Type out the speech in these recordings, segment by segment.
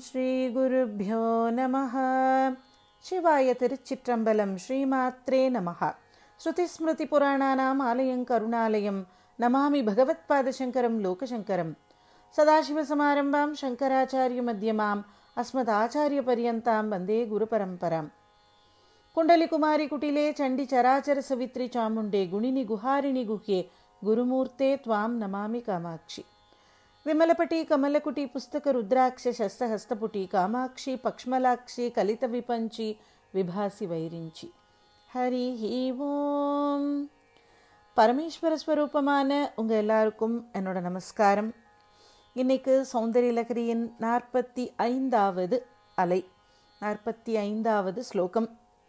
ஸ்ரீகுருभ्यो நமः சிவாய திருச்சிற்றம்பலம் ஸ்ரீமாத்ரே நமः ஸ்ருதிஸ்மிருதிபுராணானாம் ஆலயம் கருணாலயம் நமாமி பகவத்பாதசங்கரம் லோகசங்கரம் சதாசிவசமாரம்பாம் சங்கராச்சாரியமத்தியமாம் அஸ்மதாச்சாரியபர்யந்தாம் வந்தே குருபரம்பராம் कुण्डलिकुमारी कुटिले चण्डि चराचर सवित्रि चामुण्डे गुणिनि गुहारिणि गुह्ये गुरुमूर्ते त्वां नमामि कामाक्षि विमलपटी कमलकुटी पुस्तक रुद्राक्ष शस्तहस्तपुटी कामाक्षि पक्ष्मलाक्षि कलितविपञ्चि विभासि वैरिञ्चि ஹரி ஓம் பரமேஸ்வர ஸ்வரூபமான உங்கள் எல்லாருக்கும் என்னோட நமஸ்காரம் இன்னைக்கு சௌந்தரிய லகரியின் நாற்பத்தி ஐந்தாவது அலை நாற்பத்தி ஐந்தாவது ஸ்லோகம்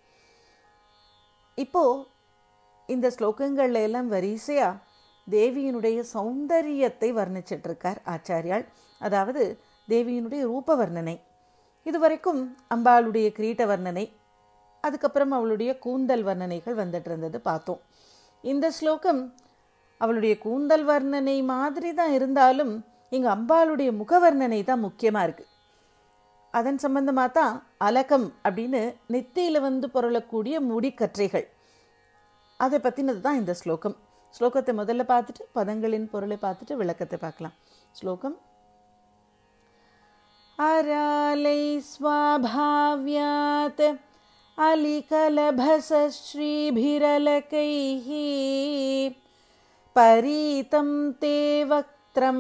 இப்போ இந்த ஸ்லோகங்கள்ல எல்லாம் வரிசையா தேவியினுடைய சௌந்தரியத்தை வர்ணிச்சிட்டு இருக்கார் ஆச்சாரியால் அதாவது தேவியினுடைய ரூப வர்ணனை இதுவரைக்கும் அம்பாளுடைய கிரீட்ட வர்ணனை அதுக்கப்புறம் அவளுடைய கூந்தல் வர்ணனைகள் வந்துட்டு இருந்தது பார்த்தோம் இந்த ஸ்லோகம் அவளுடைய கூந்தல் வர்ணனை மாதிரி தான் இருந்தாலும் இங்கே அம்பாளுடைய முகவர்ணனை தான் முக்கியமாக இருக்குது அதன் சம்பந்தமாக தான் அலகம் அப்படின்னு நெத்தியில் வந்து பொருளக்கூடிய முடிக்கற்றைகள் அதை பற்றினது தான் இந்த ஸ்லோகம் ஸ்லோகத்தை முதல்ல பார்த்துட்டு பதங்களின் பொருளை பார்த்துட்டு விளக்கத்தை பார்க்கலாம் ஸ்லோகம் அராலை ஸ்வாபாவ்யாத் अलिकलभसश्रीभिरलकैः परीतं ते वक्त्रं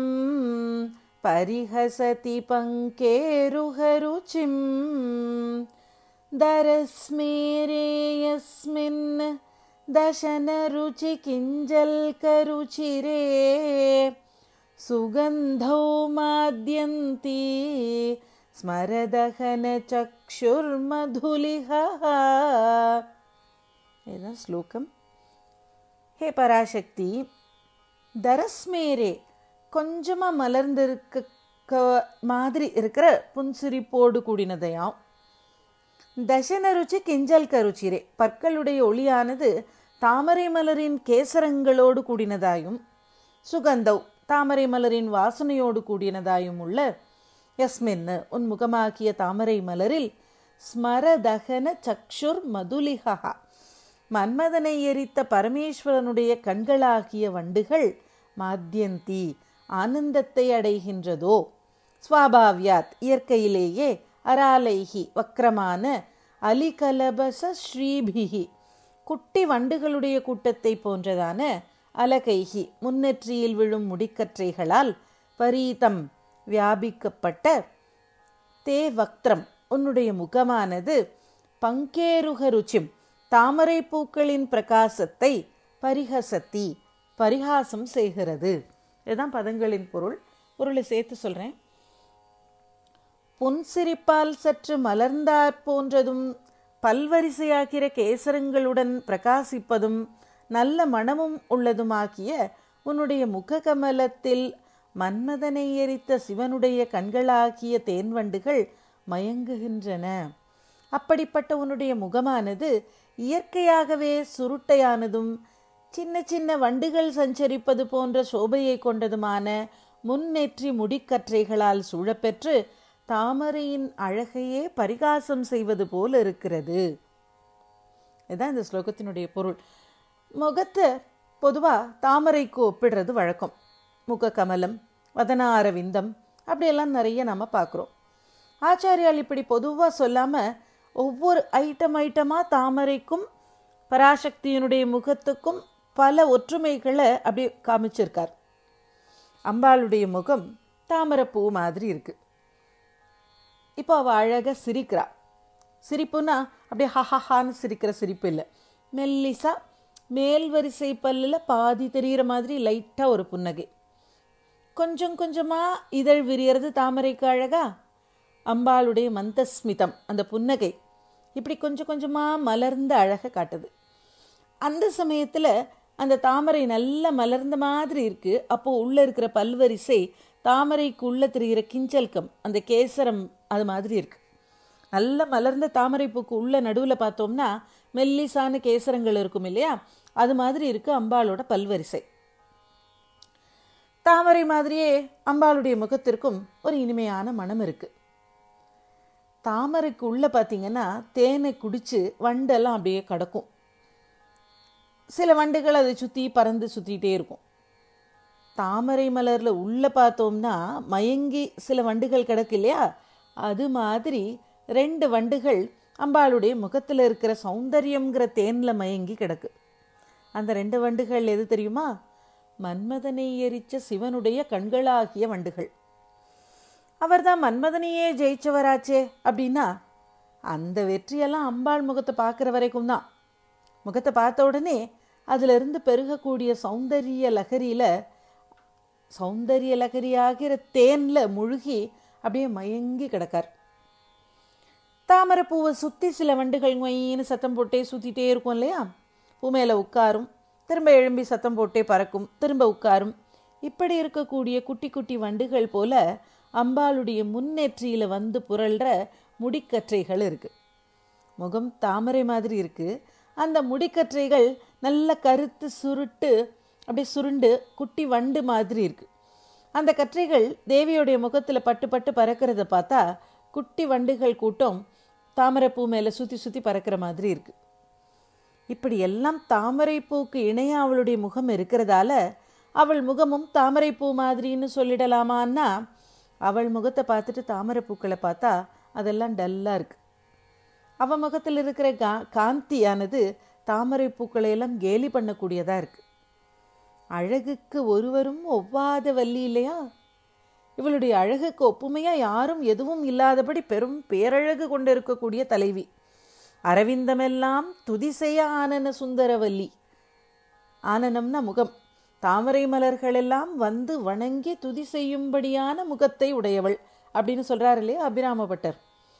परिहसति पङ्केरुहरुचिं दरस्मेरे यस्मिन् दशनरुचिकिञ्जल्करुचिरे सुगन्धौ माद्यन्ती ஸ்மரதகனச்சக்ஷுர்மதுலிஹா இதுதான் ஸ்லோகம் ஹே பராசக்தி தரஸ்மேரே கொஞ்சமாக மலர்ந்திருக்க மாதிரி இருக்கிற புன்சிரிப்போடு கூடினதையாம் தசன ருச்சி கிஞ்சல் கருச்சிரே பற்களுடைய ஒளியானது தாமரை மலரின் கேசரங்களோடு கூடினதாயும் சுகந்தவ் தாமரை மலரின் வாசனையோடு கூடினதாயும் உள்ள யஸ்மின் உன் முகமாக்கிய தாமரை மலரில் ஸ்மரதகன சக்ஷுர் மதுலிகா மன்மதனை எரித்த பரமேஸ்வரனுடைய கண்களாகிய வண்டுகள் மாத்தியந்தி ஆனந்தத்தை அடைகின்றதோ ஸ்வாபாவ்யாத் இயற்கையிலேயே அராலைகி வக்ரமான அலிகலபச ஸ்ரீபிகி குட்டி வண்டுகளுடைய கூட்டத்தை போன்றதான அலகைகி முன்னெற்றியில் விழும் முடிக்கற்றைகளால் பரீதம் வியாபிக்கப்பட்ட தே வக்திரம் உன்னுடைய முகமானது பங்கேருக ருச்சிம் தாமரை பூக்களின் பிரகாசத்தை பரிஹசத்தி பரிகாசம் செய்கிறது இதுதான் பதங்களின் பொருள் பொருளை சேர்த்து சொல்கிறேன் புன்சிரிப்பால் சற்று மலர்ந்தாற் போன்றதும் பல்வரிசையாகிற கேசரங்களுடன் பிரகாசிப்பதும் நல்ல மனமும் உள்ளதுமாகிய உன்னுடைய முககமலத்தில் மன்மதனை எரித்த சிவனுடைய கண்களாகிய தேன்வண்டுகள் மயங்குகின்றன அப்படிப்பட்ட உன்னுடைய முகமானது இயற்கையாகவே சுருட்டையானதும் சின்ன சின்ன வண்டுகள் சஞ்சரிப்பது போன்ற சோபையை கொண்டதுமான முன்னேற்றி முடிக்கற்றைகளால் சூழப்பெற்று தாமரையின் அழகையே பரிகாசம் செய்வது போல இருக்கிறது இதுதான் இந்த ஸ்லோகத்தினுடைய பொருள் முகத்தை பொதுவாக தாமரைக்கு ஒப்பிடுறது வழக்கம் முக கமலம் வதனாரவிந்தம் அப்படியெல்லாம் நிறைய நம்ம பார்க்குறோம் ஆச்சாரியால் இப்படி பொதுவாக சொல்லாமல் ஒவ்வொரு ஐட்டம் ஐட்டமாக தாமரைக்கும் பராசக்தியினுடைய முகத்துக்கும் பல ஒற்றுமைகளை அப்படியே காமிச்சிருக்கார் அம்பாளுடைய முகம் தாமரைப்பூ மாதிரி இருக்கு இப்போ அவள் அழகாக சிரிக்கிறா சிரிப்புனா அப்படியே ஹஹஹான்னு சிரிக்கிற சிரிப்பு இல்லை மெல்லிசா மேல் வரிசை பல்லில் பாதி தெரிகிற மாதிரி லைட்டாக ஒரு புன்னகை கொஞ்சம் கொஞ்சமாக இதழ் விரியறது தாமரைக்கு அழகா அம்பாளுடைய மந்தஸ்மிதம் அந்த புன்னகை இப்படி கொஞ்சம் கொஞ்சமாக மலர்ந்த அழகை காட்டுது அந்த சமயத்தில் அந்த தாமரை நல்லா மலர்ந்த மாதிரி இருக்குது அப்போது உள்ளே இருக்கிற பல்வரிசை தாமரைக்கு உள்ளே தெரிகிற கிஞ்சல்கம் அந்த கேசரம் அது மாதிரி இருக்குது நல்ல மலர்ந்த தாமரை பூக்கு உள்ள நடுவில் பார்த்தோம்னா மெல்லிசான கேசரங்கள் இருக்கும் இல்லையா அது மாதிரி இருக்குது அம்பாளோட பல்வரிசை தாமரை மாதிரியே அம்பாளுடைய முகத்திற்கும் ஒரு இனிமையான மனம் இருக்கு தாமரைக்கு உள்ளே பார்த்தீங்கன்னா தேனை குடித்து வண்டெல்லாம் அப்படியே கிடக்கும் சில வண்டுகள் அதை சுற்றி பறந்து சுற்றிட்டே இருக்கும் தாமரை மலரில் உள்ளே பார்த்தோம்னா மயங்கி சில வண்டுகள் கிடக்கு இல்லையா அது மாதிரி ரெண்டு வண்டுகள் அம்பாளுடைய முகத்தில் இருக்கிற சௌந்தரியங்கிற தேனில் மயங்கி கிடக்கு அந்த ரெண்டு வண்டுகள் எது தெரியுமா மன்மதனை எரிச்ச சிவனுடைய கண்களாகிய வண்டுகள் அவர்தான் மன்மதனையே ஜெயிச்சவராச்சே அப்படின்னா அந்த வெற்றியெல்லாம் அம்பாள் முகத்தை பார்க்குற வரைக்கும் தான் முகத்தை பார்த்த உடனே அதிலிருந்து பெருகக்கூடிய சௌந்தரிய லகரியில் சௌந்தரிய லகரியாகிற தேனில் முழுகி அப்படியே மயங்கி கிடக்கார் தாமரை பூவை சுற்றி சில வண்டுகள் மொயின்னு சத்தம் போட்டே சுற்றிட்டே இருக்கும் இல்லையா பூ மேலே உட்காரும் திரும்ப எழும்பி சத்தம் போட்டே பறக்கும் திரும்ப உட்காரும் இப்படி இருக்கக்கூடிய குட்டி குட்டி வண்டுகள் போல அம்பாளுடைய முன்னேற்றியில் வந்து புரள்ற முடிக்கற்றைகள் இருக்கு முகம் தாமரை மாதிரி இருக்கு அந்த முடிக்கற்றைகள் நல்ல கருத்து சுருட்டு அப்படியே சுருண்டு குட்டி வண்டு மாதிரி இருக்கு அந்த கற்றைகள் தேவியோடைய முகத்தில் பட்டு பட்டு பறக்கிறத பார்த்தா குட்டி வண்டுகள் கூட்டம் தாமரைப்பூ மேலே சுற்றி சுற்றி பறக்கிற மாதிரி இருக்கு இப்படி எல்லாம் தாமரைப்பூக்கு இணையா அவளுடைய முகம் இருக்கிறதால அவள் முகமும் தாமரைப்பூ மாதிரின்னு சொல்லிடலாமான்னா அவள் முகத்தை பார்த்துட்டு தாமரைப்பூக்களை பார்த்தா அதெல்லாம் டல்லாக இருக்கு அவள் முகத்தில் இருக்கிற கா காந்தியானது தாமரை பூக்களை எல்லாம் கேலி பண்ணக்கூடியதாக இருக்கு அழகுக்கு ஒருவரும் ஒவ்வாத வள்ளி இல்லையா இவளுடைய அழகுக்கு ஒப்புமையாக யாரும் எதுவும் இல்லாதபடி பெரும் பேரழகு கொண்டிருக்கக்கூடிய தலைவி அரவிந்தமெல்லாம் துதிசெய்ய ஆனன சுந்தரவல்லி ஆனனம்னா முகம் தாமரை மலர்களெல்லாம் வந்து வணங்கி துதி செய்யும்படியான முகத்தை உடையவள் அப்படின்னு சொல்கிறார் இல்லையா அபிராமபட்டர்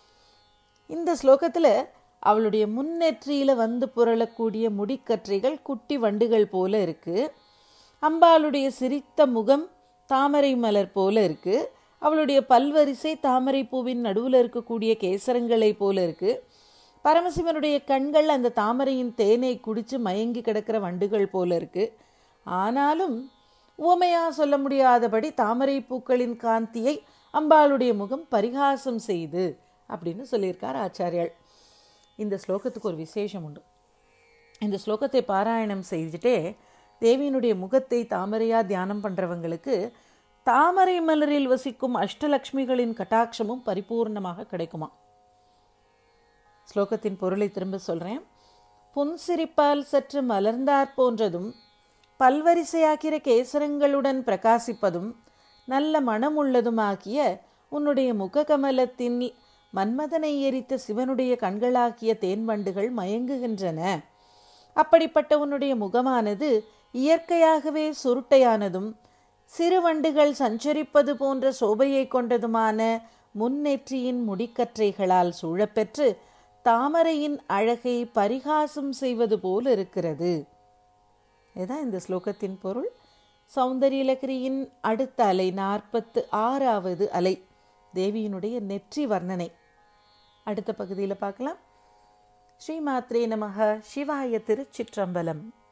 இந்த ஸ்லோகத்தில் அவளுடைய முன்னெற்றியில் வந்து புரளக்கூடிய முடிக்கற்றைகள் குட்டி வண்டுகள் போல இருக்கு அம்பாளுடைய சிரித்த முகம் தாமரை மலர் போல இருக்கு அவளுடைய பல்வரிசை தாமரை பூவின் நடுவில் இருக்கக்கூடிய கேசரங்களை போல இருக்கு பரமசிவனுடைய கண்கள் அந்த தாமரையின் தேனை குடிச்சு மயங்கி கிடக்கிற வண்டுகள் போல இருக்கு ஆனாலும் உவமையா சொல்ல முடியாதபடி தாமரை பூக்களின் காந்தியை அம்பாளுடைய முகம் பரிகாசம் செய்து அப்படின்னு சொல்லியிருக்கார் ஆச்சாரியாள் இந்த ஸ்லோகத்துக்கு ஒரு விசேஷம் உண்டு இந்த ஸ்லோகத்தை பாராயணம் செய்துட்டே தேவியினுடைய முகத்தை தாமரையா தியானம் பண்ணுறவங்களுக்கு தாமரை மலரில் வசிக்கும் அஷ்டலக்ஷ்மிகளின் கட்டாட்சமும் பரிபூர்ணமாக கிடைக்குமா ஸ்லோகத்தின் பொருளை திரும்ப சொல்கிறேன் புன்சிரிப்பால் சற்று மலர்ந்தாற் போன்றதும் பல்வரிசையாக்கிற கேசரங்களுடன் பிரகாசிப்பதும் நல்ல மனமுள்ளதுமாகிய உன்னுடைய முககமலத்தின் மன்மதனை எரித்த சிவனுடைய கண்களாக்கிய தேன்வண்டுகள் மயங்குகின்றன அப்படிப்பட்ட உன்னுடைய முகமானது இயற்கையாகவே சுருட்டையானதும் சிறு வண்டுகள் சஞ்சரிப்பது போன்ற சோபையை கொண்டதுமான முன்னெற்றியின் முடிக்கற்றைகளால் சூழப்பெற்று தாமரையின் அழகை பரிகாசம் செய்வது போல் இருக்கிறது இதுதான் இந்த ஸ்லோகத்தின் பொருள் சௌந்தரியலகிரியின் அடுத்த அலை நாற்பத்து ஆறாவது அலை தேவியினுடைய நெற்றி வர்ணனை அடுத்த பகுதியில் பார்க்கலாம் ஸ்ரீமாத்ரே நமக சிவாய திருச்சிற்றம்பலம்